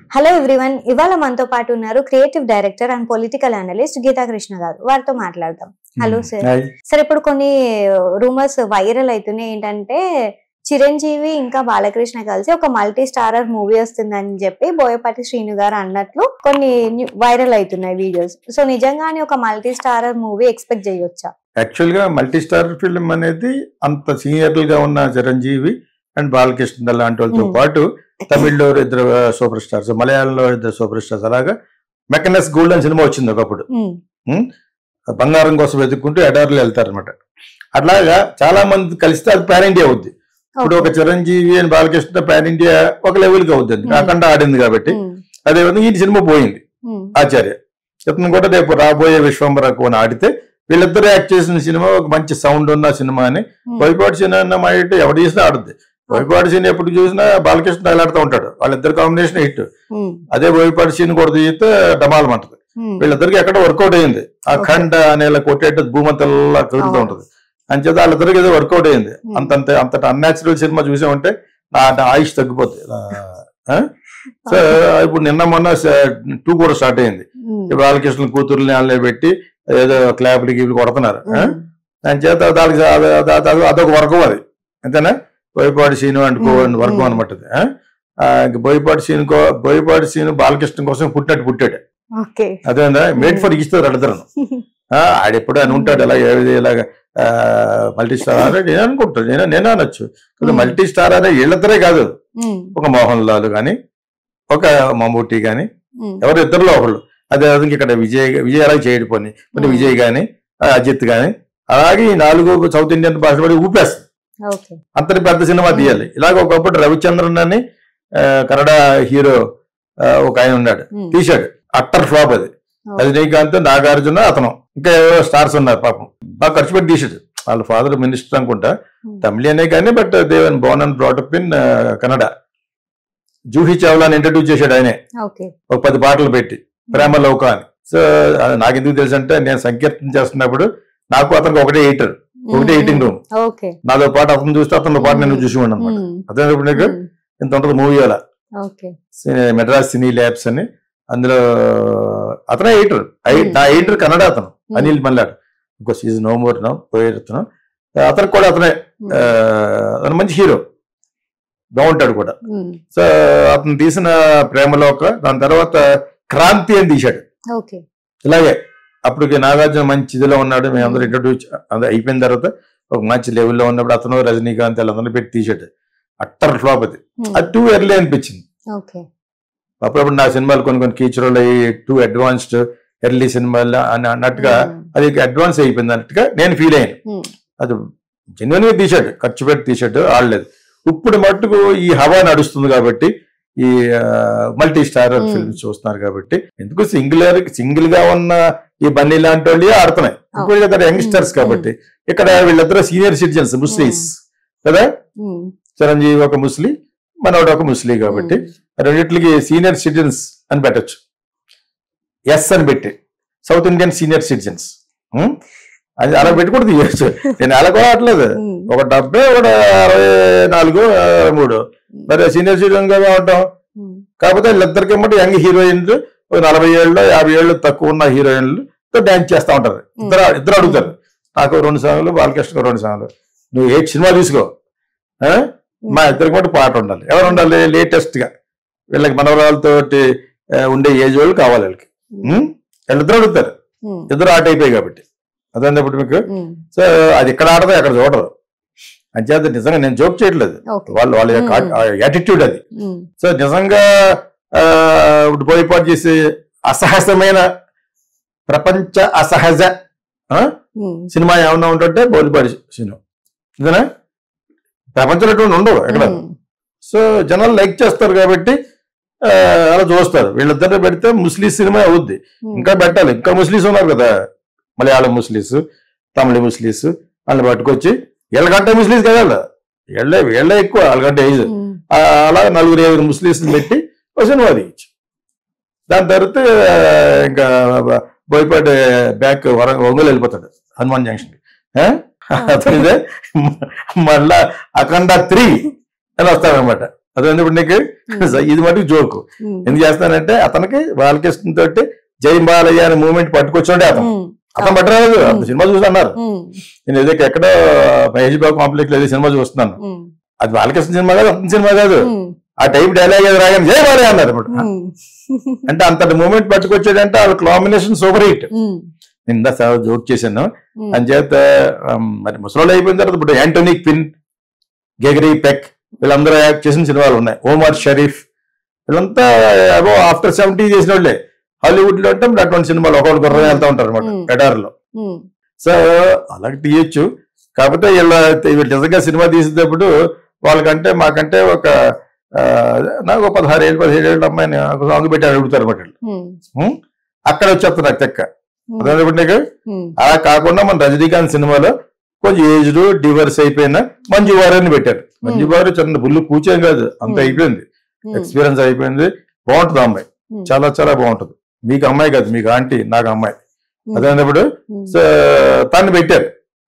Hello everyone ఇవాళ మనతో పాటు ఉన్నారు creative director and political analyst Geetha Krishna garu వారితో మాట్లాడదాం హలో సార్ హాయ్. సార్ ఇప్పుడు కొన్ని రూమర్స్ వైరల్ అవుతున్నాయి ఏంటంటే చిరంజీవి ఇంకా బాలకృష్ణ కలిసి ఒక మల్టీ స్టారర్ మూవీ వస్తుందని చెప్పి బోయపాటి శ్రీను గారు అన్నట్లు కొన్ని వైరల్ అవుతున్నాయి వీడియోస్ సో నిజంగానే ఒక మల్టీ స్టారర్ మూవీ ఎక్స్పెక్ట్ చేయొచ్చా యాక్చువల్ గా మల్టీ స్టార్ ఫిల్మ్ అనేది అంత సీనియర్లు గా ఉన్న చిరంజీవి అండ్ బాలకృష్ణ లాంటి వాళ్ళతో Hmm. పాటు తమిళ్లో ఇద్దరు సూపర్ స్టార్స్ మలయాళంలో ఇద్దరు సూపర్ స్టార్స్ అలాగా మెకనస్ గోల్డ్ అని సినిమా వచ్చింది ఒకప్పుడు ఉమ్, బంగారం కోసం వెతుక్కుంటూ ఎడార్లు వెళ్తారనమాట అట్లాగా చాలా మంది కలిస్తే అది పాన్ ఇండియా అవుద్ది ఇప్పుడు ఒక ఓకే. చిరంజీవి అని బాలకృష్ణ పాన్ ఇండియా ఒక లెవెల్ గా అవుతుంది Hmm. కాకుండా ఆడింది కాబట్టి ఉమ్, అదేవిధంగా ఈ సినిమా పోయింది ఉమ్, ఆచార్య ఇతను కూడా రేపు రాబోయే విశ్వంబర కోన ఆడితే వీళ్ళిద్దరు యాక్ట్ చేసిన సినిమా ఒక మంచి సౌండ్ ఉన్న సినిమా అని ఉమ్, వైపాటి సినిమా మాట ఎవరు చేసినా ఆడుద్ది వైపాటి సీన్ ఎప్పుడు చూసినా బాలకృష్ణ తగలాడుతూ ఉంటాడు వాళ్ళిద్దరు కాంబినేషన్ హిట్ ఉమ్, అదే వైపాటి సీన్ కూడా తీస్తే డమాలం అంటది ఉమ్, వీళ్ళిద్దరికి ఎక్కడ వర్కౌట్ అయింది ఆ Okay. ఖండ అనేలా కొట్టేట భూమంతల్లా కదులుతూ అవును. ఉంటది అంచేత వాళ్ళిద్దరికి ఏదో వర్కౌట్ అయింది Hmm. అంతంత అంతట అన్యాచురల్ సినిమా చూసామంటే నా నా ఆయుష్ తగ్గిపోద్ది ఆ? సో ఇప్పుడు నిన్న మొన్న టూ కూడా స్టార్ట్ అయింది ఉమ్, ఈ బాలకృష్ణ కూతుర్ని వాళ్ళే పెట్టి ఏదో క్లాప్లు గీపులు కొడుతున్నారు ఆ? ఉమ్, దాని చేత దానికి అద- అద- అద- అదొక వర్గం అది అంతేనా బోయపాటి సీను అండ్ కో మ్మ్, వర్గం మ్మ్. అనమాట అది, ఆ? ఆ, ఇంక బోయపాటి సీన్ కో బోయపాటి సీను బాలకృష్ణ కోసం పుట్టినట్టు పుట్టాడు ఓకే అదేందా మేడ్ ఫర్ ఇస్తారు అడతారు ఆడెప్పుడు అని ఉంటాడు ఇలా ఏది ఇలాగ మల్టీ స్టార్ అని నేను అనుకుంటాను నేను నేను అనొచ్చు మ్మ్. మల్టీ స్టార్ అనే వీళ్ళిద్దరే కాదు ఉమ్, ఒక మోహన్ లాల్ కానీ ఒక మమ్మూటి కానీ ఉమ్, ఎవరు ఇద్దరులో ఒకళ్ళు అదే విధంగా ఇక్కడ విజయ్ విజయ్ అలా చేయడు పోనీ అంటే Hmm. విజయ్ గాని ఆ, అజిత్ గాని అలాగే ఈ నాలుగు సౌత్ ఇండియన్ భాష పడి ఊపేస్తుంది ఓకే అంతటి పెద్ద సినిమా Hmm. తీయాలి ఇలాగ ఒకప్పుడు రవిచంద్రన్ అని ఆ, కన్నడ హీరో ఆ, ఒక ఆయన ఉన్నాడు ఉమ్, తీశాడు అట్టర్ ఫ్లాప్ అది ఓకే. రజనీకాంత్ నాగార్జున అతను ఇంకా ఏవో స్టార్స్ ఉన్నారు పాపం బాగా ఖర్చు పెట్టి తీసాడు వాళ్ళ ఫాదర్ మినిస్టర్ అనుకుంటా ఉమ్, తమిళనే కానీ but Devan born and brought up in Kannada Juhi చావ్లాని ఇంట్రడ్యూస్ చేశాడు ఆయనే ఓకే ఒక పది పాటలు పెట్టి ప్రేమ లౌక అని సో అది నాకు ఎందుకు తెలుసు అంటే నేను సంకీర్తన చేస్తున్నప్పుడు నాకు అతనికి ఒకటే ఎయిటర్ ఒకటే ఎయిటింగ్ రూమ్ ఓకే నాతో పాటు అతను చూస్తే అతనితో పాటు నేను చూసి ఉన్నాను అనమాట ఉమ్, అదే ఇప్పుడు నీకు ఉమ్, ఇంత ఉంటుంది మూవీ అలా okay cine- Madras cine labs అని అందులో అతనే ఎయిటర్ Hmm. నా ఎయిటర్ కన్నడ అతను Hmm. అనిల్ మల్లాడ్ ఇంకో సీజ్ నో మోర్ నో పోయేరుతున్నాం అతనికి కూడా అతనే ఉమ్, ఆ, అతను మంచి హీరో బాగుంటాడు కూడా ఉమ్, సో అతను తీసిన ప్రేమలోక దాని తర్వాత క్రాంతి అని తీశాడు ఓకే ఇలాగే అప్పటికి నాగార్జున మంచి ఇదిలో ఉన్నాడు మేము అందరూ ఇంట్రడ్యూస్ అది అయిపోయిన తర్వాత ఒక మంచి లెవెల్లో ఉన్నప్పుడు అతను రజనీకాంత్ వాళ్ళందరూ పెట్టి తీసాడు అట్టర్ ఫ్లాప్ అది ఉమ్, అది టూ ఎర్లీ అనిపించింది ఓకే అప్పుడప్పుడు నా సినిమాలు కొన్ని కొన్ని కీచరోలు అయ్యి టూ అడ్వాన్స్డ్ ఎర్లీ సినిమాలు అని అన్నట్టుగా ఉమ్, అది అడ్వాన్స్ అయిపోయింది అన్నట్టుగా నేను ఫీల్ అయ్యాను ఉమ్, అది జెన్యున్ గా తీశాడు ఖర్చు పెట్టి తీశాడు ఆడలేదు ఇప్పుడు మట్టుకు ఈ హవా నడుస్తుంది కాబట్టి ఈ మల్టీ స్టార్ Hmm. ఫిల్మ్స్ చూస్తున్నారు కాబట్టి ఎందుకు సింగిల్ సింగిల్ గా ఉన్న ఈ బన్నీ లాంటి వాళ్ళు ఆడుతున్నాయి ఇంకోటి కదా యంగ్స్టర్స్ Hmm. కాబట్టి ఇక్కడ వీళ్ళిద్దరు సీనియర్ సిటిజన్స్ ముస్లిమ్స్ కదా ఉమ్, చిరంజీవి ఒక ముస్లిం మనోడు ఒక ముస్లిం కాబట్టి ఉమ్, రెండింటికి సీనియర్ సిటిజన్స్ అని పెట్టచ్చు ఎస్ అని పెట్టి సౌత్ ఇండియన్ సీనియర్ సిటిజన్స్ అది అలా పెట్టి కూడా తీయచ్చు నేను అలా కూడా ఆడలేదు ఉమ్, ఒక డెబ్బై ఒక అరవై నాలుగు అరవై మూడు మరి సీనియర్ సిటిజన్ గా ఉంటాం ఉమ్, కాకపోతే వీళ్ళిద్దరికి ఏమంటే యంగ్ హీరోయిన్లు ఒక నలభై ఏళ్ళు యాభై ఏళ్ళు తక్కువ ఉన్న హీరోయిన్లు డాన్స్ చేస్తూ ఉంటారు ఇద్దరు ఇద్దరు అడుగుతారు నాకు రెండు సాంగ్లు బాలకృష్ణ రెండు సాంగ్లు నువ్వు ఏ సినిమా తీసుకో ఆ? మా ఇద్దరికి మటు పాట ఉండాలి ఎవరు ఉండాలి లేటెస్ట్ గా వీళ్ళకి మనవరాలతో ఉండే ఏజ్ వాళ్ళు కావాలి వీళ్ళకి ఉం? వీళ్ళిద్దరు అడుగుతారు ఉమ్, ఇద్దరు ఆట అయిపోయాయి కాబట్టి అదన్నప్పుడు మీకు ఉమ్, సో అది ఇక్కడ ఆడదో అక్కడ చూడరు అంచేత నిజంగా నేను జోక్ చేయట్లేదు ఓకే వాళ్ళు వాళ్ళ యొక్క Hmm. యాటిట్యూడ్ అది ఉమ్, సో నిజంగా ఆ, ఇప్పుడు బోయపాటు చేసే అసహజమైన ప్రపంచ అసహజ ఆ, ఉమ్, సినిమా ఏమన్నా ఉంటుంటే బోలిపాటి సినిమా ఇదేనా ప్రపంచంలో ఎటువంటి ఉండవు ఎక్కడ ఉమ్, సో జనాలు లైక్ చేస్తారు కాబట్టి ఆ, అలా చూస్తారు వీళ్ళిద్దరు పెడితే ముస్లిం సినిమా అవుద్ది ఉమ్, ఇంకా పెట్టాలి ఇంకా ముస్లిమ్స్ ఉన్నారు కదా మలయాళం ముస్లిమ్స్ తమిళ ముస్లిమ్స్ వాళ్ళని పట్టుకొచ్చి వీళ్ళకంటే ముస్లిమ్స్ కదా వాళ్ళు. వీళ్ళే వీళ్ళే ఎక్కువ వాళ్ళకంటే ఏజ్ ఉమ్, అలా నలుగురు ఐదుగురు ముస్లిమ్స్ పెట్టి ఒక సినిమా తీయచ్చు దాని తర్వాత ఆ, ఇంకా బోయపాటి బ్యాక్ వర ఒంగోలు వెళ్ళిపోతాడు హనుమాన్ జంక్షన్ అతనిదే మళ్ళా అఖండ త్రీ అని వస్తాడనమాట అదే ఇప్పుడు నీకు ఇది మటుకు జోక్ ఉమ్, ఎందుకు చేస్తానంటే అతనికి బాలకృష్ణ తోటి జై బాలయ్య అనే మూమెంట్ పట్టుకొచ్చాడే అతను ఉమ్, అతను పట్టరాదు ఉమ్. సినిమా చూస్తున్నారు ఉమ్, నేను ఏదో ఎక్కడో మహేష్ బాబు కాంప్లెక్స్ లో ఏదో సినిమా చూస్తున్నాను ఉమ్, అది బాలకృష్ణ సినిమా కాదు అతని సినిమా కాదు ఉమ్, ఆ టైప్ డైలాగ్ ఏదో రాగానే జై బాలయ్య అన్నారు ఇప్పుడు ఉమ్, అంటే అంతటి మూమెంట్ పట్టుకొచ్చాడంటే వాళ్ళ కాంబినేషన్ సూపర్ హిట్ ఉమ్, నిందా జోక్ చేశాను ఉమ్, అని చేత ఆమ్, మరి ముసలోళ్ళు అయిపోయిన తర్వాత ఇప్పుడు యాంటోనీ క్విన్ గెగరీ పెక్ వీళ్ళందరూ యాక్ట్ చేసిన సినిమాలు ఉన్నాయి ఓమర్ షరీఫ్ వీళ్ళంతా అబో ఆఫ్టర్ సెవెంటీ చేసిన వాళ్ళే హాలీవుడ్ లో అంటే మరి అటువంటి సినిమాలు ఒకటి గుర్రం వెళ్తా ఉంటారు అనమాట Hmm. ఎడార్లో ఉమ్, సో అలాగే తీయచ్చు కాకపోతే వీళ్ళ వీళ్ళు నిజంగా సినిమా తీసేటప్పుడు వాళ్ళకంటే మాకంటే ఒక ఆ, నాకు ఒక పదహారు ఏళ్ళు పదిహేడు ఏళ్ళ అమ్మాయిని ఒక సాంగ్ పెట్టి అడుగుతారు అనమాట వీళ్ళు. ఉమ్, Hmm? అక్కడ వచ్చేస్తారు నాకు తెక్క ఉమ్, అదే నీకు ఉమ్, అలా కాకుండా మన రజనీకాంత్ సినిమాలో కొంచెం ఏజ్డ్ డివర్స్ అయిపోయిన మంజు వారిని పెట్టారు మంజు వారు చిన్న బుల్లు కూర్చేం కాదు అంత Hmm. అయిపోయింది ఉమ్, ఎక్స్పీరియన్స్ అయిపోయింది బాగుంటుంది ఆ అమ్మాయి ఉమ్, చాలా చాలా బాగుంటుంది మీకు అమ్మాయి కాదు మీకు ఆంటీ నాకు అమ్మాయి ఉమ్, అదేనప్పుడు ఉమ్, సో తను పెట్టారు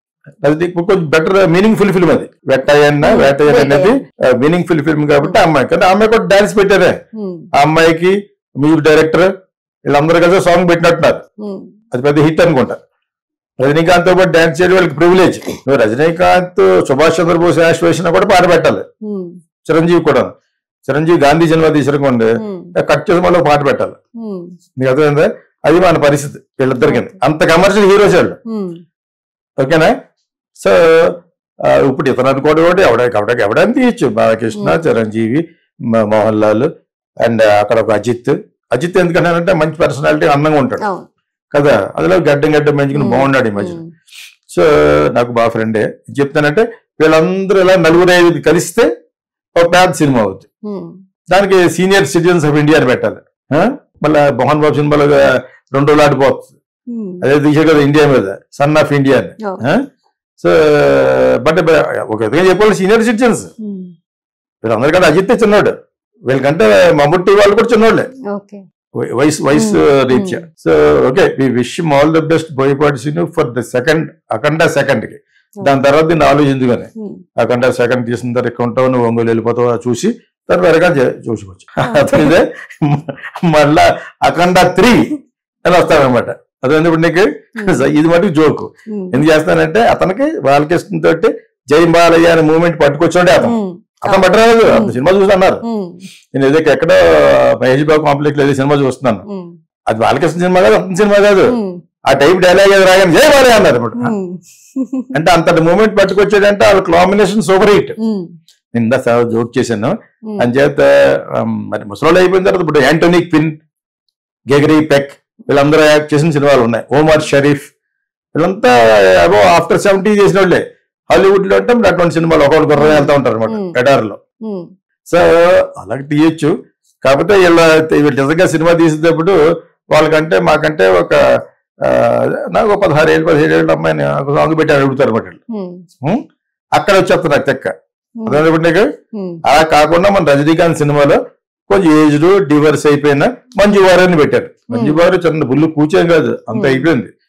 అది ఇప్పుడు కొంచెం బెటర్ మీనింగ్ఫుల్ ఫిల్మ్ అది వెట్టయ్యన్న Hmm. వేటయ్యన్ అనేది వేటయ్య. మీనింగ్ఫుల్ ఫిల్మ్ కాబట్టి ఆ అమ్మాయి కానీ ఆ అమ్మాయి కూడా డాన్స్ పెట్టారే ఉమ్, ఆ అమ్మాయికి మ్యూజిక్ డైరెక్టర్ వీళ్ళందరూ కలిసి సాంగ్ పెట్టినట్టున్నారు ఉమ్, అది పెద్ద హిట్ అనుకుంటా రజనీకాంత్ తో పాటు డాన్స్ చేయడం వాళ్ళకి ప్రివిలేజ్ నువ్వు రజనీకాంత్ సుభాష్ చంద్రబోస్ యాష్ వేసినా కూడా పాట పెట్టాలి ఉమ్, చిరంజీవి కూడా చిరంజీవి గాంధీ సినిమా తీసిరకండి ఉమ్, కట్ చేసి మళ్ళీ ఒక పాట పెట్టాలి ఉమ్, నీకు అర్థమైందా అది మన పరిస్థితి వీళ్ళిద్దరికి అంత కమర్షియల్ హీరోస్ వాళ్ళు ఉమ్, ఓకేనా సో ఆ, ఇప్పుడు ఇతను అనుకోవడం కూడా ఎవడ ఎవడ ఎవడని తీయచ్చు బాలకృష్ణ Hmm. చిరంజీవి మ- మోహన్ లాల్ అండ్ అక్కడ ఒక అజిత్ అజిత్ ఎందుకంటే మంచి పర్సనాలిటీ అందంగా ఉంటాడు అవును కదా అందులో గడ్డం గడ్డం పెంచుకుని Hmm. బాగున్నాడు ఈ మధ్య ఉమ్, సో నాకు బాగా ఫ్రెండే చెప్తానంటే వీళ్ళందరూ ఇలా నలుగురు ఐదు కలిస్తే ఒక పెద్ద సినిమా అవుతుంది ఉమ్, దానికి సీనియర్ సిటిజన్స్ ఆఫ్ ఇండియా అని పెట్టాలి ఆ? మళ్ళా మోహన్ బాబు సినిమాలో రెండు రోజులు ఆడిపోతుంది ఉమ్, అదే తీసే కదా ఇండియా మీద సన్ ఆఫ్ ఇండియా అని అవును. సో బట్ ఒక విధంగా చెప్పాలి సీనియర్ సిటిజన్స్ ఉమ్, వీళ్ళందరూ కదా అజిత్ చిన్నోడు వీళ్ళకంటే మమ్ముట్టి వాళ్ళు కూడా చిన్నోళ్ళే ఓకే వయ- వయసు వయసు Hmm. రీత్యా so okay we wish all the best Boyapati Seenu for the second Akhanda second కి దాని తర్వాత దీన్ని ఆలోచించుగానే ఉమ్, అఖండ సెకండ్ తీసిన తర్వాత ఇక్కడ ఉంటావు నువ్వు ఒంగోలు వెళ్ళిపోతావు అది చూసి తర్వాత వెరగా చూసుకోవచ్చు అదే మళ్ళా అఖండ త్రీ అని వస్తాడనమాట అదే ఇప్పుడు నీకు ఇది మటుకు జోక్ ఉమ్, ఎందుకు చేస్తానంటే అతనికి బాలకృష్ణ తోటి జై బాలయ్య అనే మూమెంట్ పట్టుకొచ్చాడే అతను ఉమ్, అతను పట్టరాదు Hmm. అతను సినిమా చూస్తున్నారు ఉమ్, నేను ఏదో ఎక్కడో మహేష్ బాబు కాంప్లెక్స్ లో ఏదో సినిమా చూస్తున్నాను ఉమ్, అది బాలకృష్ణ సినిమా కాదు అతని సినిమా కాదు ఉమ్, ఆ టైప్ డైలాగ్ ఏదో రాగానే జై బాలయ్య అన్నారు ఇప్పుడు ఉమ్, అంటే అంతటి మూమెంట్ పట్టుకొచ్చాడంటే వాళ్ళ కాంబినేషన్ సూపర్ హిట్ ఉమ్, నిందా జోక్ చేశాను ఉమ్, అని చేత ఆమ్, మరి ముసలోళ్ళు అయిపోయిన తర్వాత ఇప్పుడు యాంటోనీ క్విన్ గెగరీ పెక్ వీళ్ళందరూ యాక్ట్ చేసిన సినిమాలు ఉన్నాయి ఓమర్ షరీఫ్ వీళ్ళంతా అబో ఆఫ్టర్ సెవెంటీ చేసిన వాళ్ళే హాలీవుడ్ లో అంటే మరి అటువంటి సినిమాలు ఒకటి గుర్రం వెళ్తా ఉంటారు అనమాట Hmm. ఎడార్లో ఉమ్, సో అలాగే తీయచ్చు కాకపోతే వీళ్ళ వీళ్ళు నిజంగా సినిమా తీసేటప్పుడు వాళ్ళకంటే మాకంటే ఒక ఆ, నాకు ఒక పదహారు ఏళ్ళు పదిహేడు ఏళ్ళ అమ్మాయిని ఒక సాంగ్ పెట్టి అడుగుతారు అనమాట వీళ్ళు. ఉమ్, Hmm? అక్కడ వచ్చేస్తారు నాకు తెక్క ఉమ్, అదే ఇప్పుడు నీకు ఉమ్, అలా కాకుండా మన రజనీకాంత్ సినిమాలో కొంచెం ఏజ్డ్ డివర్స్ అయిపోయిన మంజు వారిని పెట్టారు మంజు వారు చిన్న బుల్లు కూర్చేం కాదు అంత Hmm. అయిపోయింది